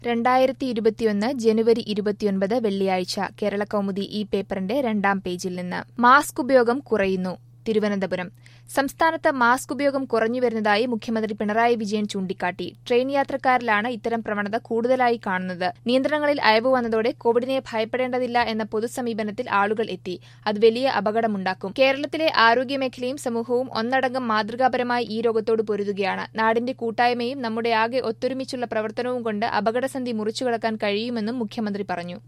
രണ്ടായിരത്തി ഇരുപത്തിയൊന്ന് ജനുവരി ഇരുപത്തിയൊൻപത് വെള്ളിയാഴ്ച കേരളകൗമുദി ഈ പേപ്പറിന്റെ രണ്ടാം പേജിൽ നിന്ന് മാസ്ക് ഉപയോഗം കുറയുന്നു തിരുവനന്തപുരം സംസ്ഥാനത്ത് മാസ്ക് ഉപയോഗം കുറഞ്ഞുവരുന്നതായി മുഖ്യമന്ത്രി പിണറായി വിജയൻ ചൂണ്ടിക്കാട്ടി ട്രെയിൻ യാത്രക്കാരിലാണ് ഇത്തരം പ്രവണത കൂടുതലായി കാണുന്നത് നിയന്ത്രണങ്ങളിൽ അയവ് വന്നതോടെ കോവിഡിനെ ഭയപ്പെടേണ്ടതില്ല എന്ന പൊതുസമീപനത്തിൽ ആളുകൾ എത്തി അത് വലിയ അപകടമുണ്ടാക്കും കേരളത്തിലെ ആരോഗ്യമേഖലയും സമൂഹവും ഒന്നടങ്കം മാതൃകാപരമായി ഈ രോഗത്തോട് പൊരുതുകയാണ് നാടിന്റെ കൂട്ടായ്മയും നമ്മുടെ ആകെ ഒത്തൊരുമിച്ചുള്ള പ്രവർത്തനവും കൊണ്ട് അപകടസന്ധി മുറിച്ചുകടക്കാൻ കഴിയുമെന്നും മുഖ്യമന്ത്രി പറഞ്ഞു